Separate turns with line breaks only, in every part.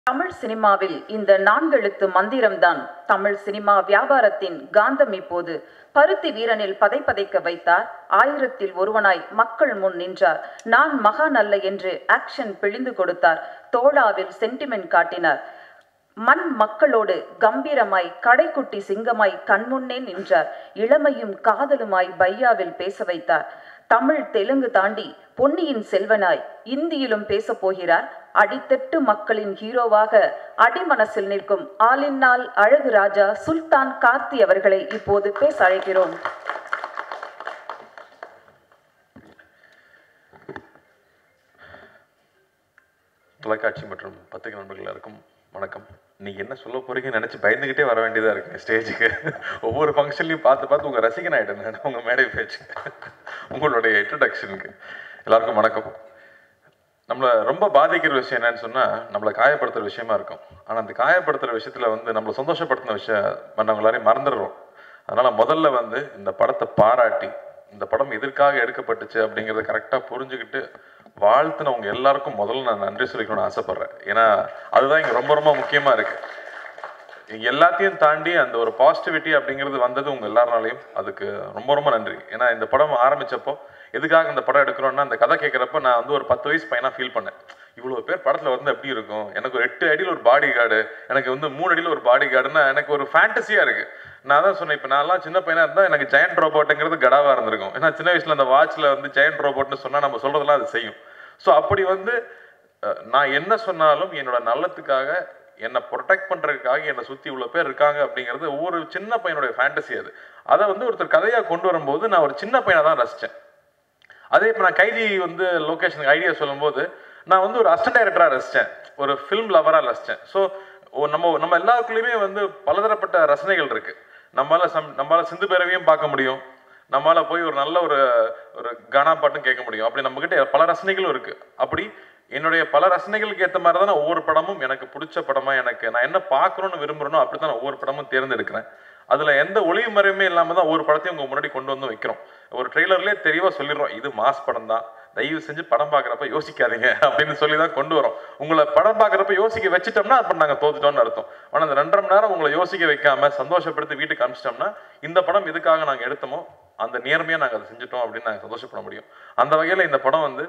தமிழ் சினிமாவில் இந்த நான்கெழுத்து மந்திரம்தான் தமிழ் சினிமா வியாபாரத்தின் காந்தம் இப்போது பருத்தி வீரனில் பதைபதைக்க வைத்தார் ஆயிரத்தில் ஒருவனாய் மக்கள் முன் நின்றார் நான் மகான் அல்ல என்று ஆக்ஷன் பிழிந்து கொடுத்தார் தோளாவில் சென்டிமெண்ட் காட்டினார் மண் மக்களோடு கம்பீரமாய் கடைக்குட்டி சிங்கமாய் கண்முன்னே நின்றார் இளமையும் காதலுமாய் பையாவில் பேச வைத்தார் தமிழ் தெலுங்கு தாண்டி பொன்னியின் செல்வனாய் இந்தியிலும் பேசப் போகிறார் அடித்தட்டு மக்களின் ஹீரோவாக அடிமனசில் நிற்கும் ஆலினால் அழகு ராஜா சுல்தான் கார்த்தி அவர்களை இப்போது பேச அழைக்கிறோம்
தொலைக்காட்சி மற்றும் பத்திரிகை நண்பர்கள் எல்லாருக்கும் வணக்கம் நீங்க என்ன சொல்ல போறீங்கன்னு நினைச்சு பயந்துகிட்டே வர வேண்டியதா இருக்கு ஸ்டேஜுக்கு ஒவ்வொரு ஃபங்க்ஷன்லையும் பார்த்து பார்த்து உங்க ரசிகன் ஆயிட்டேன் நான் உங்க மேடை பேச்சு உங்களுடைய இன்ட்ரடக்ஷனுக்கு எல்லாருக்கும் வணக்கம் நம்மளை ரொம்ப பாதிக்கிற விஷயம் என்னன்னு சொன்னா நம்மளை காயப்படுத்துற விஷயமா இருக்கும் ஆனா அந்த காயப்படுத்துற விஷயத்துல வந்து நம்மளை சந்தோஷப்படுத்தின விஷயம் பண்ணவங்க எல்லாரையும் மறந்துடுறோம் அதனால முதல்ல வந்து இந்த படத்தை பாராட்டி இந்த படம் எதற்காக எடுக்கப்பட்டுச்சு அப்படிங்கறத கரெக்டா புரிஞ்சுக்கிட்டு வாழ்த்துனவங்க எல்லாருக்கும் முதல்ல நான் நன்றி சொல்லிக்கணும்னு ஆசைப்படுறேன் ஏன்னா அதுதான் இங்க ரொம்ப ரொம்ப முக்கியமா இருக்கு இது எல்லாத்தையும் தாண்டி அந்த ஒரு பாசிட்டிவிட்டி அப்படிங்கிறது வந்தது உங்க எல்லாருனாலையும் அதுக்கு ரொம்ப ரொம்ப நன்றி ஏன்னா இந்த படம் ஆரம்பிச்சப்போ எதுக்காக இந்த படம் எடுக்கிறோம்னா அந்த கதை கேட்குறப்ப நான் வந்து ஒரு பத்து வயசு பையனா ஃபீல் பண்ணேன் இவ்வளோ பேர் படத்தில் வந்து எப்படி இருக்கும் எனக்கு ஒரு எட்டு அடியில் ஒரு பாடி கார்டு எனக்கு வந்து மூணு அடியில் ஒரு பாடி கார்டுன்னா எனக்கு ஒரு ஃபேண்டசியாக இருக்கு நான் தான் சொன்னேன் இப்போ நான்லாம் சின்ன பையனா இருந்தால் எனக்கு ஜெயண்ட் ரோபோட்டுங்கிறது கடாவாக இருந்திருக்கும் ஏன்னா சின்ன வயசுல அந்த வாட்ச்ல வந்து ஜெயண்ட் ரோபோட்னு சொன்னால் நம்ம சொல்றதெல்லாம் அது செய்யும் ஸோ அப்படி வந்து அஹ், நான் என்ன சொன்னாலும் என்னோட நல்லத்துக்காக என்னை ப்ரொடெக்ட் பண்றதுக்காக என்னை சுத்தி இவ்வளவு பேர் இருக்காங்க அப்படிங்கிறது ஒவ்வொரு சின்ன பையனுடைய ஃபேண்டசி அது அதை வந்து ஒருத்தர் கதையா கொண்டு வரும்போது நான் ஒரு சின்ன பையனை தான் ரசிச்சேன் அதே இப்போ நான் கைதி வந்து லொக்கேஷனுக்கு ஐடியா சொல்லும்போது நான் வந்து ஒரு அசிஸ்டன்ட் டைரக்டராக ரசித்தேன் ஒரு ஃபிலிம் லவராக ரசித்தேன் ஸோ நம்ம நம்ம எல்லாருக்குள்ளேயுமே வந்து பலதரப்பட்ட ரசனைகள் இருக்கு நம்மளால சம் நம்மளால சிந்து பேரவையும் பார்க்க முடியும் நம்மளால போய் ஒரு நல்ல ஒரு ஒரு கானா பாட்டும் கேட்க முடியும் அப்படி நம்மகிட்ட பல ரசனைகளும் இருக்கு அப்படி என்னுடைய பல ரசனைகளுக்கு ஏற்ற மாதிரி தான் நான் ஒவ்வொரு படமும் எனக்கு பிடிச்ச படமா எனக்கு நான் என்ன பார்க்கணும்னு விரும்புறேனோ அப்படி தான் நான் ஒவ்வொரு படமும் தேர்ந்தெடுக்கிறேன் அதுல எந்த ஒளிவு மறைவுமே இல்லாம தான் ஒவ்வொரு படத்தையும் உங்க முன்னாடி கொண்டு வந்து வைக்கிறோம் ஒரு ட்ரெய்லர்லேயே தெளிவா சொல்லிடுறோம் இது மாஸ் படம் தான் தயவு செஞ்சு படம் பார்க்குறப்ப யோசிக்காதீங்க அப்படின்னு சொல்லி தான் கொண்டு வரோம் உங்களை படம் பார்க்குறப்ப யோசிக்க வச்சுட்டோம்னா அப்போ நாங்கள் தோத்துட்டோம்னு அர்த்தம் ஆனால் அந்த ரெண்டரை மணி நேரம் உங்களை யோசிக்க வைக்காம சந்தோஷப்படுத்தி வீட்டுக்கு அனுப்பிச்சிட்டோம்னா இந்த படம் எதுக்காக நாங்கள் எடுத்தோமோ அந்த நேர்மையாக நாங்கள் அதை செஞ்சுட்டோம் அப்படின்னு நாங்கள் சந்தோஷப்பட முடியும் அந்த வகையில் இந்த படம் வந்து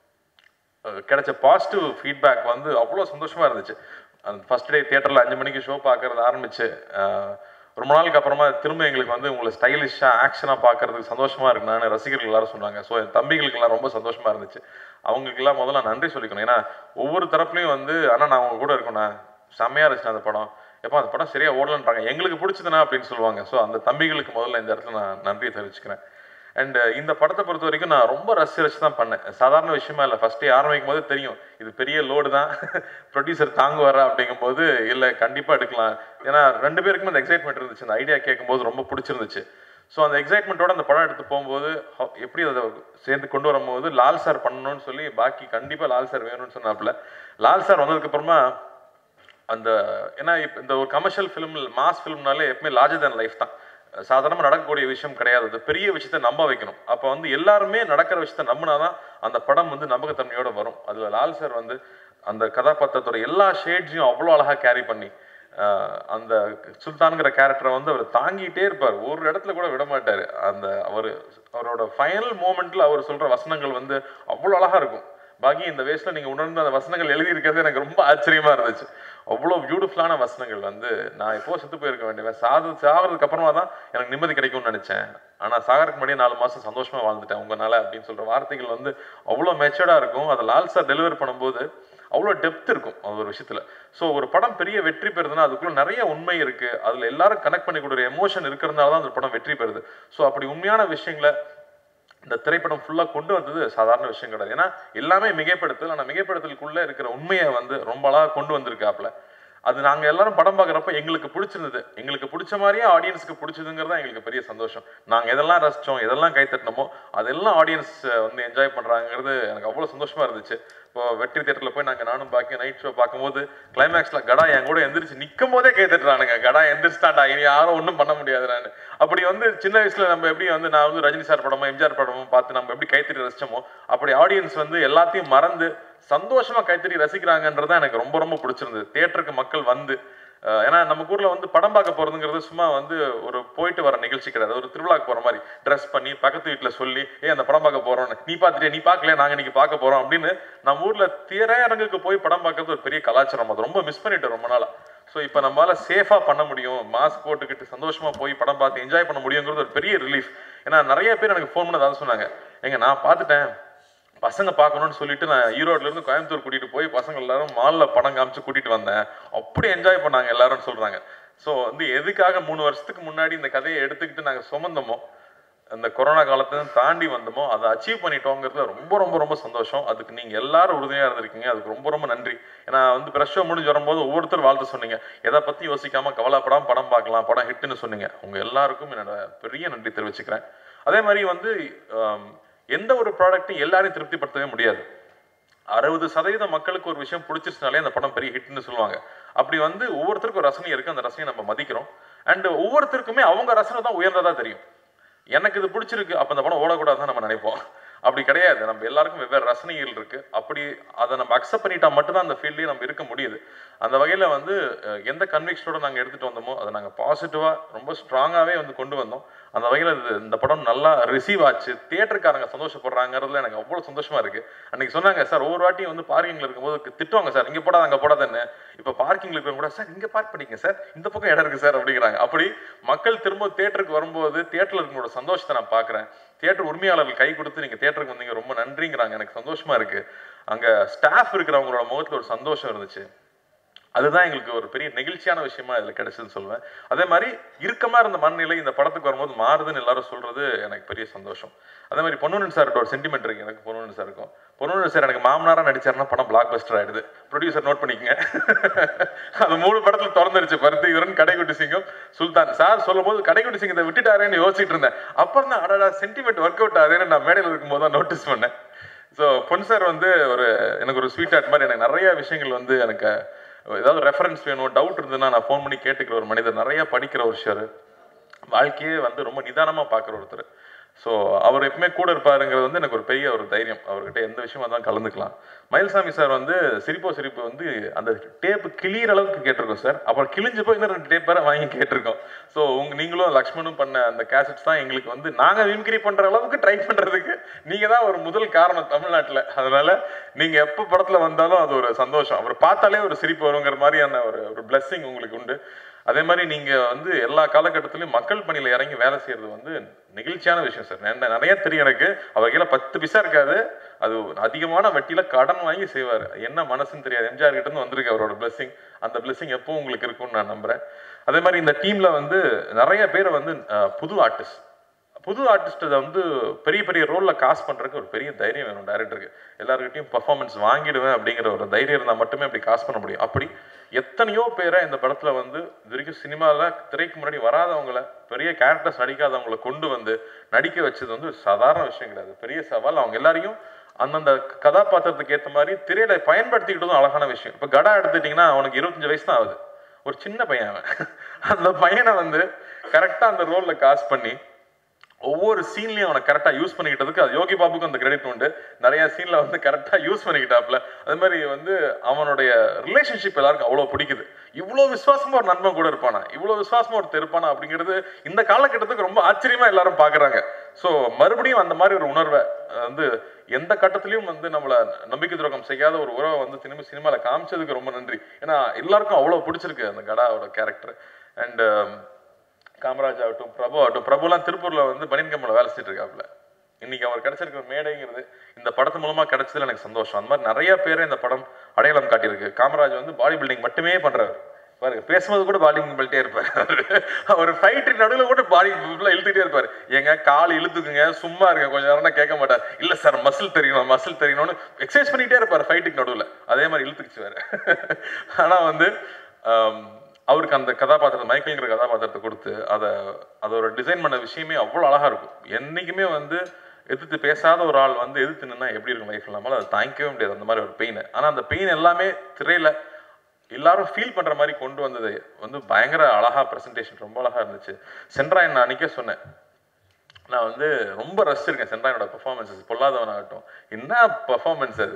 அஹ், கிடைச்ச பாசிட்டிவ் ஃபீட்பேக் வந்து அவ்வளோ சந்தோஷமா இருந்துச்சு அந்த ஃபர்ஸ்ட் டே தியேட்டரில் அஞ்சு மணிக்கு ஷோ பார்க்கறது ஆரம்பிச்சு அஹ், ரொம்ப நாளுக்கு அப்புறமா திரும்ப எங்களுக்கு வந்து உங்களை ஸ்டைலிஷாக ஆக்ஷனாக பார்க்கறதுக்கு சந்தோஷமா இருக்கு நான் ரசிகர்கள் எல்லாரும் சொன்னாங்க ஸோ என் தம்பிகளுக்கெல்லாம் ரொம்ப சந்தோஷமா இருந்துச்சு அவங்களுக்கெல்லாம் முதல்ல நான் நன்றி சொல்லிக்கணும் ஏன்னா ஒவ்வொரு தரப்புலையும் வந்து ஆனால் நான் அவங்க கூட இருக்கேண்ணா செம்மையா இருந்துச்சு அந்த படம் எப்போ அந்த படம் சரியா ஓடலன்றாங்க எங்களுக்கு பிடிச்சதுனா அப்படின்னு சொல்லுவாங்க ஸோ அந்த தம்பிகளுக்கு முதல்ல இந்த இடத்துல நான் நன்றியை தெரிவிச்சுக்கிறேன் அண்ட் இந்த படத்தை பொறுத்த வரைக்கும் நான் ரொம்ப ரசி ரசி தான் பண்ணேன் சாதாரண விஷயமா இல்லை ஃபர்ஸ்டே ஆரம்பிக்கும் போது தெரியும் இது பெரிய லோடு தான் ப்ரொடியூசர் தாங்குவாரா அப்படிங்கும்போது இல்லை கண்டிப்பாக எடுக்கலாம் ஏன்னா ரெண்டு பேருக்குமே அந்த எக்ஸைட்மெண்ட் இருந்துச்சு அந்த ஐடியா கேட்கும்போது ரொம்ப பிடிச்சிருந்துச்சு ஸோ அந்த எக்ஸைட்மெண்ட்டோட அந்த படம் எடுத்து போகும்போது how- எப்படி அதை சேர்ந்து கொண்டு வரும்போது லால் சார் பண்ணணும்னு சொல்லி பாக்கி கண்டிப்பாக லால் சார் வேணும்னு சொன்னாப்புல லால் சார் வந்ததுக்கப்புறமா அந்த ஏன்னா இப்ப இந்த ஒரு கமர்ஷியல் ஃபிலிம் மாஸ் ஃபிலிம்னாலே எப்பவுமே லார்ஜர் than லைஃப் தான் சாதாரணமாக நடக்கக்கூடிய விஷயம் கிடையாது அது பெரிய விஷயத்தை நம்ப வைக்கணும் அப்போ வந்து எல்லாருமே நடக்கிற விஷயத்த நம்பினாதான் அந்த படம் வந்து நம்பகத்தன்மையோட வரும் அதில் லால் சார் வந்து அந்த கதாபாத்திரத்தோட எல்லா ஷேட்ஸையும் அவ்வளோ அழகாக கேரி பண்ணி ஆஹ் அந்த சுல்தான்கிற கேரக்டரை வந்து அவர் தாங்கிட்டே இருப்பார் ஒரு இடத்துல கூட விட மாட்டார் அந்த அவர் அவரோட ஃபைனல் மூமெண்ட்ல அவர் சொல்ற வசனங்கள் வந்து அவ்வளோ அழகா இருக்கும் பாக்கி இந்த வயசுல நீங்க உணர்ந்து அந்த வசனங்கள் எழுதி இருக்கிறது எனக்கு ரொம்ப ஆச்சரியமா இருந்துச்சு அவ்வளோ பியூட்டிஃபுல்லான வசனங்கள் வந்து நான் எப்போ செத்து போயிருக்க வேண்டியவன் சாது சாகிறதுக்கு அப்புறமா தான் எனக்கு நிம்மதி கிடைக்கும்னு நினைச்சேன் ஆனா சாகருக்கு முன்னாடியே நாலு மாசம் சந்தோஷமா வாழ்ந்துட்டேன் உங்களால அப்படின்னு சொல்ற வார்த்தைகள் வந்து அவ்வளோ மெச்சர்டா இருக்கும் அதை லால் சார் டெலிவர் பண்ணும்போது அவ்வளோ டெப்த் இருக்கும் அது ஒரு விஷயத்துல ஸோ ஒரு படம் பெரிய வெற்றி பெறுதுன்னா அதுக்குள்ள நிறைய உண்மை இருக்கு அதுல எல்லாரும் கனெக்ட் பண்ணி கொடுக்குற எமோஷன் இருக்கிறதுனால தான் அந்த படம் வெற்றி பெறுது ஸோ அப்படி உண்மையான விஷயங்களை இந்த திரைப்படம் ஃபுல்லாக கொண்டு வந்தது சாதாரண விஷயம் கிடையாது ஏன்னா எல்லாமே மிகைப்படுத்தல் ஆனால் மிகைப்படுத்தலுக்குள்ள இருக்கிற உண்மையை வந்து ரொம்ப அழகாக கொண்டு வந்திருக்காப்ல அது நாங்கள் எல்லாரும் படம் பார்க்குறப்ப எங்களுக்கு பிடிச்சிருந்தது எங்களுக்கு பிடிச்ச மாதிரியே ஆடியன்ஸ்க்கு பிடிச்சதுங்கிறது தான் எங்களுக்கு பெரிய சந்தோஷம் நாங்கள் எதெல்லாம் ரசித்தோம் எதெல்லாம் கைத்தட்டினோமோ அதெல்லாம் ஆடியன்ஸ் வந்து என்ஜாய் பண்ணுறாங்கிறது எனக்கு அவ்வளோ சந்தோஷமா இருந்துச்சு இப்போ வெற்றி தேட்டரில் போய் நாங்கள் நானும் பாக்கி நைட் ஷோ பார்க்கும்போது கிளைமேக்ஸில் கடா என் கூட எந்திரிச்சு நிற்கும் போதே கை தட்டுறானுங்க கடா எந்திரிச்சிட்டாண்டா இனி யாரும் ஒன்றும் பண்ண முடியாது நான் அப்படி வந்து சின்ன வயசுல நம்ம எப்படி வந்து நான் வந்து ரஜினி சார் படமோ எம்ஜிஆர் படமோ பார்த்து நம்ம எப்படி கைத்தட்டி ரசிச்சோமோ அப்படி ஆடியன்ஸ் வந்து எல்லாத்தையும் மறந்து சந்தோஷமா கைத்தறி ரசிக்கிறாங்கன்றது எனக்கு ரொம்ப ரொம்ப பிடிச்சிருந்தது தியேட்டருக்கு மக்கள் வந்து அஹ், ஏன்னா நம்ம ஊர்ல வந்து படம் பார்க்க போறதுங்கிறது சும்மா வந்து ஒரு போயிட்டு வர நிகழ்ச்சி கிடையாது ஒரு திருவிழாக்கு போற மாதிரி ட்ரெஸ் பண்ணி பக்கத்து வீட்டுல சொல்லி ஏ அந்த படம் பார்க்க போறோம்னு நீ பார்த்துட்டே நீ பார்க்கல நாங்க இன்னைக்கு பார்க்க போறோம் அப்படின்னு நம்ம ஊர்ல திரையரங்குக்கு போய் படம் பார்க்கறது ஒரு பெரிய கலாச்சாரம் அது ரொம்ப மிஸ் பண்ணிட்டோம் ரொம்ப நாளா ஸோ இப்போ நம்மளால சேஃபாக பண்ண முடியும் மாஸ்க் போட்டுக்கிட்டு சந்தோஷமா போய் படம் பார்த்து என்ஜாய் பண்ண முடியுங்கிறது ஒரு பெரிய ரிலீஃப் ஏன்னா நிறைய பேர் எனக்கு ஃபோன் பண்ண அதான் சொன்னாங்க எங்க நான் பார்த்துட்டேன் பசங்க பார்க்கணும்னு சொல்லிட்டு நான் ஈரோட்ல இருந்து கோயம்புத்தூர் கூட்டிட்டு போய் பசங்க எல்லாரும் மால்ல படம் காமிச்சு கூட்டிட்டு வந்தேன் அப்படி என்ஜாய் பண்ணாங்க எல்லாரும் சொல்றாங்க ஸோ வந்து எதுக்காக மூணு வருஷத்துக்கு முன்னாடி இந்த கதையை எடுத்துக்கிட்டு நாங்கள் சுமந்தோமோ அந்த கொரோனா காலத்தை தாண்டி வந்தோமோ அதை அச்சீவ் பண்ணிட்டோங்கிறது ரொம்ப ரொம்ப ரொம்ப சந்தோஷம் அதுக்கு நீங்க எல்லாரும் உறுதுணையா இருந்திருக்கீங்க அதுக்கு ரொம்ப ரொம்ப நன்றி ஏன்னா வந்து ப்ரெஷ் ஷோ முடிஞ்சு வரும்போது ஒவ்வொருத்தர் வாழ்த்து சொன்னீங்க எதை பத்தி யோசிக்காம கவலைப்படாம படம் பார்க்கலாம் படம் ஹிட்னு சொன்னீங்க உங்க எல்லாருக்கும் என்னோட பெரிய நன்றி தெரிவிச்சுக்கிறேன் அதே மாதிரி வந்து ஆம், எந்த ஒரு ப்ராடக்ட்டும் எல்லாரையும் திருப்திப்படுத்தவே முடியாது அறுபது சதவீத மக்களுக்கு ஒரு விஷயம் பிடிச்சிருச்சுனாலே அந்த படம் பெரிய ஹிட்னு சொல்லுவாங்க அப்படி வந்து ஒவ்வொருத்தருக்கும் ஒரு ரசனை இருக்கு அந்த ரசனையை நம்ம மதிக்கிறோம் அண்ட் ஒவ்வொருத்தருக்குமே அவங்க ரசனை தான் உயர்ந்ததா தெரியும் எனக்கு இது பிடிச்சிருக்கு அப்ப அந்த படம் ஓடக்கூடாதுன்னு நம்ம நினைப்போம் அப்படி கிடையாது நம்ம எல்லாருக்கும் வெவ்வேறு ரசனைகள் இருக்கு அப்படி அதை நம்ம அக்செப்ட் பண்ணிட்டா மட்டும்தான் அந்த ஃபீல்ட்லேயே நம்ம இருக்க முடியுது அந்த வகையில் வந்து அஹ், எந்த கன்விக்ஷனோட நாங்கள் எடுத்துகிட்டு வந்தோமோ அதை நாங்கள் பாசிட்டிவாக ரொம்ப ஸ்ட்ராங்காகவே வந்து கொண்டு வந்தோம் அந்த வகையில் இது இந்த படம் நல்லா ரிசீவ் ஆச்சு தியேட்டருக்காரங்க சந்தோஷப்படுறாங்கிறதுல எனக்கு அவ்வளோ சந்தோஷமா இருக்கு அன்னைக்கு சொன்னாங்க சார் ஒவ்வொரு வாட்டியும் வந்து பார்க்கிங்ல இருக்கும்போது திட்டுவாங்க சார் இங்கே போடாத அங்கே போடாதன்னு இப்போ பார்க்கிங்ல இருக்கிறவங்க கூட சார் இங்கே பார்க் பண்ணிங்க சார் இந்த பக்கம் இடம் இருக்கு சார் அப்படிங்கிறாங்க அப்படி மக்கள் திரும்ப தியேட்டருக்கு வரும்போது தியேட்டர்ல இருக்கவங்களோட சந்தோஷத்தை நான் பார்க்குறேன் தியேட்டர் உரிமையாளர்கள் கை கொடுத்து நீங்க தியேட்டருக்கு வந்தீங்க ரொம்ப நன்றிங்கிறாங்க எனக்கு சந்தோஷமா இருக்கு அங்க ஸ்டாஃப் இருக்கிறவங்களோட முகத்துல ஒரு சந்தோஷம் இருந்துச்சு அதுதான் எங்களுக்கு ஒரு பெரிய நெகிழ்ச்சியான விஷயமா இதுல கிடைச்சதுன்னு சொல்லுவேன் அதே மாதிரி இறுக்கமா இருந்த மனநிலை இந்த படத்துக்கு வரும்போது மாறுதுன்னு எல்லாரும் சொல்றது எனக்கு பெரிய சந்தோஷம் அதே மாதிரி பொன்னுடன் சார்கிட்ட ஒரு சென்டிமெண்ட் இருக்கு எனக்கு பொன்னுடன் சாருக்கும் பொன்னுடன் சார் எனக்கு மாமனாரா நடிச்சாருன்னா படம் பிளாக் பஸ்டர் ஆயிடுது ப்ரொடியூசர் நோட் பண்ணிக்கங்க அது மூணு படத்துல திறந்துருச்சு பருத்தி வீரன் கடைக்குட்டி சிங்கம் சுல்தான் சார் சொல்லும் போது கடைக்குட்டி சிங்கத்தை விட்டுட்டாரேன்னு யோசிச்சுட்டு இருந்தேன் அப்புறம் தான் அடடா சென்டிமெண்ட் ஒர்க் அவுட் ஆகுதுன்னு நான் மேடையில் இருக்கும்போது தான் நோட்டீஸ் பண்ணேன் ஸோ பொன் சார் வந்து ஒரு எனக்கு ஒரு ஸ்வீட் ஆர்ட் மாதிரி எனக்கு நிறைய விஷயங்கள் வந்து எனக்கு ஏதாவது ரெஃபரன்ஸ் வேணும் டவுட் இருந்ததுன்னா நான் ஃபோன் பண்ணி கேட்டுக்கிற ஒரு மனிதர் நிறைய படிக்கிற ஒரு ஷியர் வாழ்க்கையே வந்து ரொம்ப நிதானமாக பார்க்குற ஒருத்தர் ஸோ அவர் எப்பவுமே கூட இருப்பாருங்கிறது வந்து எனக்கு ஒரு பெரிய ஒரு தைரியம் அவர்கிட்ட எந்த விஷயமா தான் கலந்துக்கலாம் மயில்சாமி சார் வந்து சிரிப்போ சிரிப்பு வந்து அந்த டேப்பு கிளியிற அளவுக்கு கேட்டிருக்கோம் சார் அப்புறம் கிழிஞ்சு போய் இன்னும் ரெண்டு டேப் வேற வாங்கி கேட்டிருக்கோம் ஸோ உங்க நீங்களும் லக்ஷ்மணும் பண்ண அந்த கேசட்ஸ் தான் எங்களுக்கு வந்து நாங்கள் மிமிக்ரி பண்ற அளவுக்கு ட்ரை பண்றதுக்கு நீங்க தான் ஒரு முதல் காரணம் தமிழ்நாட்டில் அதனால நீங்க எப்போ படத்துல வந்தாலும் அது ஒரு சந்தோஷம் அவர் பார்த்தாலே ஒரு சிரிப்பு வருங்கிற மாதிரியான ஒரு ஒரு பிளெஸ்ஸிங் உங்களுக்கு உண்டு அதே மாதிரி நீங்க வந்து எல்லா காலகட்டத்திலையும் மக்கள் பணியில இறங்கி வேலை செய்யறது வந்து நெகிழ்ச்சியான விஷயம் சார் நெ- நிறைய தெரியும் எனக்கு அவர் கையில பத்து பிசா இருக்காது அது அதிகமான வட்டியில கடன் வாங்கி செய்வார் என்ன மனசுன்னு தெரியாது எம்ஜிஆர் கிட்ட இருந்து வந்திருக்கு அவரோட blessing அந்த blessing எப்பவும் உங்களுக்கு இருக்கும்னு நான் நம்புறேன் அதே மாதிரி இந்த டீம்ல வந்து நிறைய பேர் வந்து அஹ், புது ஆர்டிஸ்ட் புது ஆர்டிஸ்ட்டை வந்து பெரிய பெரிய ரோலில் காஸ்ட் பண்ணுறதுக்கு ஒரு பெரிய தைரியம் வேணும் டேரக்டருக்கு எல்லாருக்கிட்டையும் பர்ஃபார்மன்ஸ் வாங்கிடுவேன் அப்படிங்கிற ஒரு தைரியம் இருந்தால் மட்டுமே அப்படி காஸ்ட் பண்ண முடியும் அப்படி எத்தனையோ பேரை இந்த படத்தில் வந்து இது வரைக்கும் சினிமாவில் திரைக்கு முன்னாடி வராதவங்கள பெரிய கேரக்டர்ஸ் நடிக்காதவங்கள கொண்டு வந்து நடிக்க வச்சது வந்து ஒரு சாதாரண விஷயம் கிடையாது பெரிய சவால் அவங்க எல்லாரையும் அந்தந்த கதாபாத்திரத்துக்கு ஏற்ற மாதிரி திரையில பயன்படுத்திக்கிட்டதும் அழகான விஷயம் இப்போ கடா எடுத்துட்டிங்கன்னா அவனுக்கு இருபத்தஞ்சு வயசு தான் ஆகுது ஒரு சின்ன பையன் அவன் அந்த பையனை வந்து கரெக்டாக அந்த ரோலில் காஸ்ட் பண்ணி ஒவ்வொரு சீன்லையும் அவனை கரெக்டாக யூஸ் பண்ணிக்கிட்டதுக்கு அது யோகி பாபுக்கும் அந்த கிரெடிட் உண்டு நிறைய சீனில் வந்து கரெக்டாக யூஸ் பண்ணிக்கிட்டாப்புல அது மாதிரி வந்து அவனுடைய ரிலேஷன்ஷிப் எல்லாருக்கும் அவ்வளோ பிடிக்குது இவ்வளோ விசுவாசமா ஒரு நண்பன் கூட இருப்பானா இவ்வளோ விசுவாசமா ஒருத்தர் இருப்பானா அப்படிங்கிறது இந்த காலகட்டத்துக்கு ரொம்ப ஆச்சரியமா எல்லாரும் பார்க்குறாங்க ஸோ மறுபடியும் அந்த மாதிரி ஒரு உணர்வை அஹ், வந்து எந்த கட்டத்திலையும் வந்து நம்மளை நம்பிக்கை துரோகம் செய்யாத ஒரு உறவை வந்து திரும்பி சினிமாவில் காமிச்சதுக்கு ரொம்ப நன்றி ஏன்னா எல்லாருக்கும் அவ்வளோ பிடிச்சிருக்கு அந்த கடாவோட கேரக்டர் அண்ட் காமராஜ் ஆகட்டும் பிரபு ஆகட்டும் பிரபுலாம் திருப்பூர்ல வந்து பனியன் கம்பெனியில் வேலை செஞ்சுட்டு இருக்காப்புல இன்னைக்கு அவர் கிடைச்சிருக்கிற மேடைங்கிறது இந்த படத்து மூலமா கிடைச்சதுல எனக்கு சந்தோஷம் அந்த மாதிரி நிறைய பேரை இந்த படம் அடையாளம் காட்டியிருக்கு காமராஜ் வந்து பாடி பில்டிங் மட்டுமே பண்றாரு பாருங்க பேசும்போது கூட பாடி பில்ட்டே இருப்பாரு அவர் ஃபைட்டு நடுவில் கூட பாடி ஃபுல்லாக இழுத்துட்டே இருப்பாரு ஏங்க கால் இழுத்துக்குங்க சும்மா இருங்க கொஞ்சம் நேரம்னா கேட்க மாட்டார் இல்ல சார் மசில் தெரியணும் மசில் தெரியணும்னு எக்ஸசைஸ் பண்ணிட்டே இருப்பார் ஃபைட்டுக்கு நடுவில் அதே மாதிரி இழுத்துக்குச்சு வேற ஆனா வந்து ஆம், அவருக்கு அந்த கதாபாத்திரத்தை மைக்கேல்ங்கிற கதாபாத்திரத்தை கொடுத்து அதை அதோட டிசைன் பண்ண விஷயமே அவ்வளோ அழகா இருக்கும் என்னைக்குமே வந்து எதிர்த்து பேசாத ஒரு ஆள் வந்து எதிர்த்து நின்னா எப்படி இருக்கும் லைஃப்ல நம்மளால அதை தாங்கிக்கவே முடியாது அந்த மாதிரி ஒரு பெயின் ஆனா அந்த பெயின் எல்லாமே திரையில எல்லாரும் ஃபீல் பண்ற மாதிரி கொண்டு வந்தது வந்து பயங்கர அழகா பிரசன்டேஷன் ரொம்ப அழகா இருந்துச்சு சென்ட்ராயன் நான் அன்னைக்கே சொன்னேன் நான் வந்து ரொம்ப ரசிச்சிருக்கேன் சென்ட்ராயனோட பெர்ஃபார்மன்ஸஸ் பொல்லாதவன் ஆகட்டும் என்ன பெர்ஃபார்மன்ஸ் அது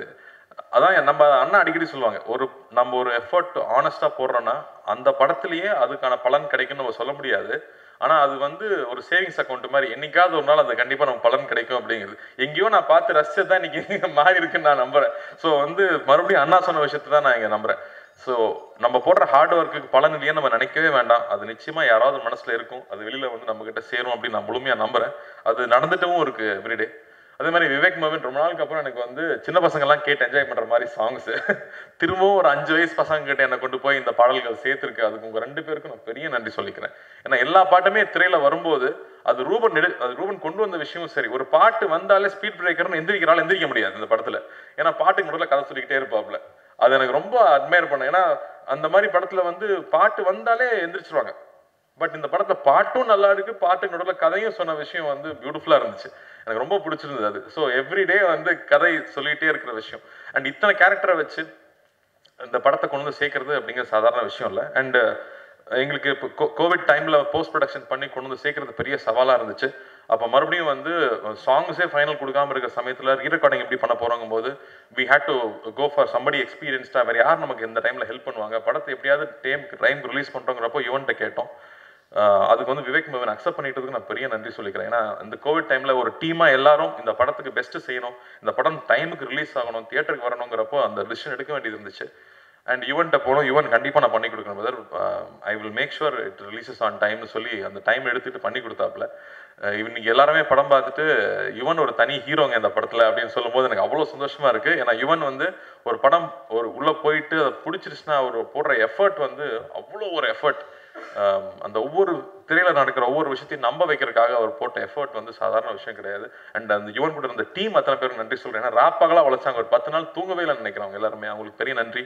அதான் நம்ம அண்ணா அடிக்கடி சொல்லுவாங்க ஒரு நம்ம ஒரு எஃபர்ட் ஆனஸ்டாக போடுறோன்னா அந்த படத்துலயே அதுக்கான பலன் கிடைக்கும்னு நம்ம சொல்ல முடியாது ஆனால் அது வந்து ஒரு சேவிங்ஸ் அக்கௌண்ட் மாதிரி என்னைக்காவது ஒரு நாள் அது கண்டிப்பாக நம்ம பலன் கிடைக்கும் அப்படிங்கிறது எங்கேயோ நான் பார்த்து ரசிச்சது தான் இன்னைக்கு மாறி இருக்குன்னு நான் நம்புறேன் ஸோ வந்து மறுபடியும் அண்ணா சொன்ன விஷயத்தை தான் நான் இங்கே நம்புறேன் ஸோ நம்ம போடுற ஹார்ட் ஒர்க்குக்கு பலன் இல்லையே நம்ம நினைக்கவே வேண்டாம் அது நிச்சயமா யாராவது மனசுல இருக்கும் அது வெளியில வந்து நம்ம கிட்ட சேரும் அப்படின்னு நான் முழுமையா நம்புறேன் அது நடந்துட்டவும் இருக்கு எவ்ரிடே அதே மாதிரி விவேக் மோகன் ரொம்ப நாளுக்கு அப்புறம் எனக்கு வந்து சின்ன பசங்கெல்லாம் கேட்டு என்ஜாய் பண்ற மாதிரி சாங்ஸ் திரும்பவும் ஒரு அஞ்சு வயசு பசங்க கிட்ட என்னை கொண்டு போய் இந்த பாடல்கள் சேர்த்துருக்கு அதுக்கு உங்க ரெண்டு பேருக்கும் நான் பெரிய நன்றி சொல்லிக்கிறேன் ஏன்னா எல்லா பாட்டுமே திரையில வரும்போது அது ரூபன் நெடு அது ரூபன் கொண்டு வந்த விஷயமும் சரி ஒரு பாட்டு வந்தாலே ஸ்பீட் பிரேக்கர்னு எந்திரிக்கிறாள் எந்திரிக்க முடியாது இந்த படத்துல ஏன்னா பாட்டுக்கு நடுவில் கதை சொல்லிக்கிட்டே இருப்பாப்ல அது எனக்கு ரொம்ப அட்மையர் பண்ணேன் ஏன்னா அந்த மாதிரி படத்துல வந்து பாட்டு வந்தாலே எந்திரிச்சிருவாங்க பட் இந்த படத்துல பாட்டும் நல்லா இருக்கு பாட்டுக்கு நடுவில் கதையும் சொன்ன விஷயம் வந்து பியூட்டிஃபுல்லா இருந்துச்சு எனக்கு ரொம்ப பிடிச்சிருந்தது அது ஸோ எவ்ரிடே வந்து கதை சொல்லிட்டே இருக்கிற விஷயம் அண்ட் இத்தனை கேரக்டரை வச்சு இந்த படத்தை கொண்டு வந்து சேர்க்கறது அப்படிங்கிறது சாதாரண விஷயம் இல்லை அண்ட் எங்களுக்கு இப்போ கோவிட் டைமில் போஸ்ட் ப்ரொடக்ஷன் பண்ணி கொண்டு வந்து சேர்க்கறது பெரிய சவாலாக இருந்துச்சு அப்போ மறுபடியும் வந்து சாங்ஸே ஃபைனல் கொடுக்காம இருக்கிற சமயத்தில் ரீரெக்கார்டிங் எப்படி பண்ண போகிறோங்கும் போது we had to go for somebody எக்ஸ்பீரியன்ஸ்டாக வேறு யார் நமக்கு இந்த டைமில் ஹெல்ப் பண்ணுவாங்க படத்தை எப்படியாவது டைம் டைம் ரிலீஸ் பண்ணுறோங்கிறப்போ யுவன்ட்ட கேட்டோம் ஆஹ் அதுக்கு வந்து விவேக் மோகன் அக்செப்ட் பண்ணிட்டதுக்கு நான் பெரிய நன்றி சொல்லிக்கிறேன் ஏன்னா இந்த கோவிட் டைம்ல ஒரு டீமா எல்லாரும் இந்த படத்துக்கு பெஸ்ட் செய்யணும் இந்த படம் டைமுக்கு ரிலீஸ் ஆகணும் தியேட்டருக்கு வரணுங்கிறப்போ அந்த டிசிஷன் எடுக்க வேண்டியது இருந்துச்சு அண்ட் யுவன்ட்ட போனோம் யுவன் கண்டிப்பாக நான் பண்ணி கொடுக்கணும் brother I will make sure it releases on டைம்னு சொல்லி அந்த டைம் எடுத்துட்டு பண்ணி கொடுத்தாப்புல அஹ் இன்னைக்கு எல்லாருமே படம் பார்த்துட்டு யுவன் ஒரு தனி ஹீரோங்க இந்த படத்துல அப்படின்னு சொல்லும்போது எனக்கு அவ்வளோ சந்தோஷமா இருக்கு ஏன்னா யுவன் வந்து ஒரு படம் ஒரு உள்ள போயிட்டு அதை பிடிச்சிருச்சுன்னா அவர் போடுற எஃபர்ட் வந்து அவ்வளோ ஒரு எஃபர்ட் அந்த ஒவ்வொரு திரையில நடக்கிற ஒவ்வொரு விஷயத்தையும் நம்ப வைக்கிறதுக்காக அவர் போட்ட எஃபர்ட் வந்து சாதாரண விஷயம் கிடையாது அண்ட் அந்த யுவன் கூட இருந்த டீம் அத்தனை பேருக்கு நன்றி சொல்றேன் ஏன்னா ராப்பாகலாம் உழைச்சாங்க ஒரு பத்து நாள் தூங்கவே இல்லைன்னு நினைக்கிறவங்க எல்லாருமே அவங்களுக்கு பெரிய நன்றி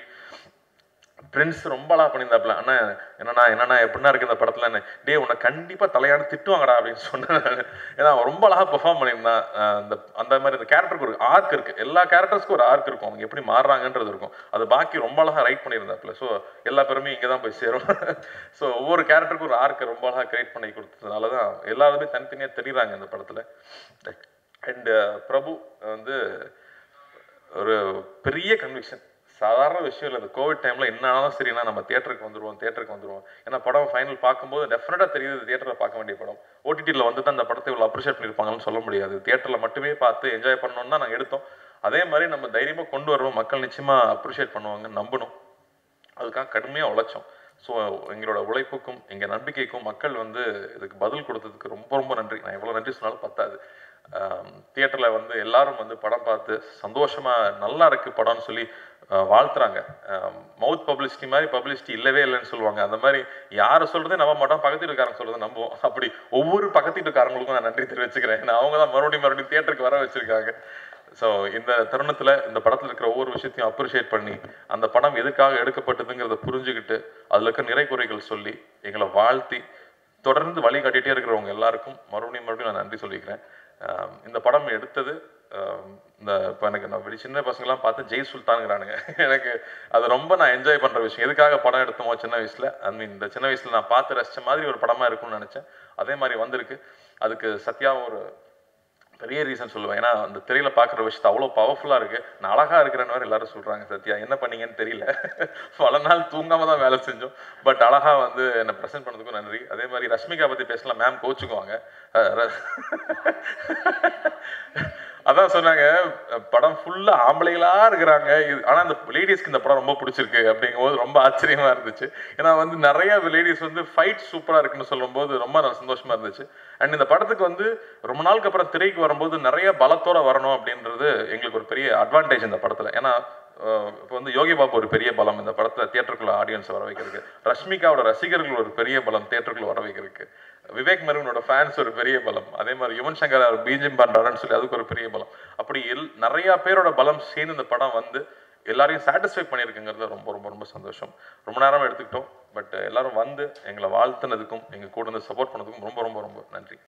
பிரின்ஸ் ரொம்ப அழகா பண்ணியிருந்தாப்புல அண்ணா என்னண்ணா என்னண்ணா எப்படின்னா இருக்கு இந்த படத்துல டே உன்னை கண்டிப்பா தலையாடு திட்டுவாங்கடா அப்படின்னு சொன்னேன் நானு. ஏன்னா அவன் ரொம்ப அழகா பெர்ஃபார்ம் பண்ணியிருந்தான் அஹ் அந்த அந்த மாதிரி இந்த கேரக்டருக்கு ஒரு ஆர்க் இருக்கு எல்லா கேரக்டர்ஸ்க்கும் ஒரு ஆர்க் இருக்கும் அவங்க எப்படி மாறுறாங்கன்றது இருக்கும் அது பாக்கி ரொம்ப அழகா ரைட் பண்ணியிருந்தாப்புல ஸோ எல்லா பேருமே இங்கே தான் போய் சேரும் ஸோ ஒவ்வொரு கேரக்டருக்கும் ஒரு ஆர்க்கை ரொம்ப அழகா கிரியேட் பண்ணி கொடுத்ததுனால தான் எல்லாருமே தனித்தனியாக தெரியுறாங்க இந்த படத்துல அண்ட் பிரபு வந்து ஒரு பெரிய கன்விக்ஷன் சாதாரண விஷயம் இல்லை இந்த கோவிட் டைமில் என்ன ஆனாலும் சரினா நம்ம தியேட்டருக்கு வந்துருவோம் தியேட்டருக்கு வந்துருவோம் ஏன்னா படம் ஃபைனல் பார்க்கும்போது டெஃபினட்டாக தெரியுது தியேட்டரில் பார்க்க வேண்டிய படம் ஓடிடியில் வந்து தான் அந்த படத்தை இவ்வளோ அப்ரிஷியேட் பண்ணியிருப்பாங்கன்னு சொல்ல முடியாது தியேட்டரில் மட்டுமே பார்த்து என்ஜாய் பண்ணணும்னு தான் நாங்கள் எடுத்தோம் அதே மாதிரி நம்ம தைரியமாக கொண்டு வருவோம் மக்கள் நிச்சயமாக அப்ரிஷியேட் பண்ணுவாங்கன்னு நம்பணும் அதுக்காக கடுமையாக உழைச்சோம் ஸோ எங்களோட உழைப்புக்கும் எங்கள் நம்பிக்கைக்கும் மக்கள் வந்து இதுக்கு பதில் கொடுத்ததுக்கு ரொம்ப ரொம்ப நன்றி நான் எவ்வளோ நன்றி சொன்னாலும் பத்தாது தியேட்டரில் வந்து எல்லாரும் வந்து படம் பார்த்து சந்தோஷமாக நல்லா இருக்கு படம்னு சொல்லி ஆஹ் வாழ்த்துறாங்க மவுத் பப்ளிசிட்டி மாதிரி பப்ளிசிட்டி இல்லவே இல்லைன்னு சொல்லுவாங்க அந்த மாதிரி யாரை சொல்றதே நம்ப மாட்டோம் பக்கத்து வீட்டுக்காரங்க சொல்றதை நம்புவோம் அப்படி ஒவ்வொரு பக்கத்து வீட்டுக்காரங்களுக்கும் நான் நன்றி தெரிவிச்சுக்கிறேன் ஏன்னா அவங்க தான் மறுபடியும் மறுபடியும் தியேட்டருக்கு வர வச்சிருக்காங்க ஸோ இந்த தருணத்தில் இந்த படத்தில் இருக்கிற ஒவ்வொரு விஷயத்தையும் அப்ரிஷியேட் பண்ணி அந்த படம் எதுக்காக எடுக்கப்பட்டதுங்கிறத புரிஞ்சுக்கிட்டு அதில் இருக்க நிறை குறைகள் சொல்லி எங்களை வாழ்த்தி தொடர்ந்து வழி காட்டிகிட்டே இருக்கிறவங்க எல்லாருக்கும் மறுபடியும் மறுபடியும் நான் நன்றி சொல்லிக்கிறேன் ஆஹ் இந்த படம் எடுத்தது ஆஹ் இந்த இப்போ எனக்கு நான் வெளி சின்ன பசங்களாம் பார்த்து ஜெய் சுல்தானுங்கிறானுங்க எனக்கு அது ரொம்ப நான் என்ஜாய் பண்ணுற விஷயம் எதுக்காக படம் எடுத்தோமோ சின்ன வயசில் ஐ மீன் இந்த சின்ன வயசில் நான் பார்த்து ரசித்த மாதிரி ஒரு படமாக இருக்கும்னு நினச்சேன் அதே மாதிரி வந்திருக்கு அதுக்கு சத்யா ஒரு பெரிய ரீசன் சொல்லுவேன் ஏன்னா அந்த திரையில பார்க்குற விஷயத்தை அவ்வளோ பவர்ஃபுல்லாக இருக்கு நான் அழகா இருக்கிறேன்னு வேற எல்லாரும் சொல்றாங்க சத்யா என்ன பண்ணீங்கன்னு தெரியல பல நாள் தூங்காம தான் வேலை செஞ்சோம் பட் அழகா வந்து என்னை ப்ரெசென்ட் பண்ணதுக்கும் நன்றி அதே மாதிரி ரஷ்மிகா பத்தி பேசலாம் மேம் கோச்சுக்குவாங்க அஹ் ர- அதான் சொன்னாங்க அஹ் படம் ஃபுல்லா ஆம்பளைகளா இருக்கிறாங்க இது ஆனா அந்த லேடிஸ்க்கு இந்த படம் ரொம்ப பிடிச்சிருக்கு அப்படிங்கும்போது ரொம்ப ஆச்சரியமா இருந்துச்சு ஏன்னா வந்து நிறைய லேடிஸ் வந்து ஃபைட் சூப்பரா இருக்குன்னு சொல்லும்போது ரொம்ப நான் சந்தோஷமா இருந்துச்சு அண்ட் இந்த படத்துக்கு வந்து ரொம்ப நாளுக்கு அப்புறம் திரைக்கு வரும்போது நிறைய பலத்தோட வரணும் அப்படின்றது எங்களுக்கு ஒரு பெரிய அட்வான்டேஜ் இந்த படத்துல ஏன்னா இப்போ வந்து யோகி பாபு ஒரு பெரிய பலம் இந்த படத்துல தியேட்டருக்குள்ள ஆடியன்ஸ் வர வைக்கிறதுக்கு ரஷ்மிகாவோட ரசிகர்கள் ஒரு பெரிய பலம் தியேட்டருக்குள்ள வர வைக்கிறதுக்கு விவேக் மெருவனோட ஃபேன்ஸ் ஒரு பெரிய பலம் அதே மாதிரி யுவன் சங்கர் அவர் பீஜம் பண்றாருன்னு சொல்லி அதுக்கு ஒரு பெரிய பலம் அப்படி எல் நிறைய பேரோட பலம் சேர்ந்து இந்த படம் வந்து எல்லாரையும் சாட்டிஸ்ஃபை பண்ணியிருக்குங்கிறது ரொம்ப ரொம்ப ரொம்ப சந்தோஷம் ரொம்ப நேரம் எடுத்துக்கிட்டோம் பட் எல்லாரும் வந்து எங்களை வாழ்த்துனதுக்கும் எங்க கூட இருந்து சப்போர்ட் பண்ணதுக்கும் ரொம்ப ரொம்ப ரொம்ப நன்றி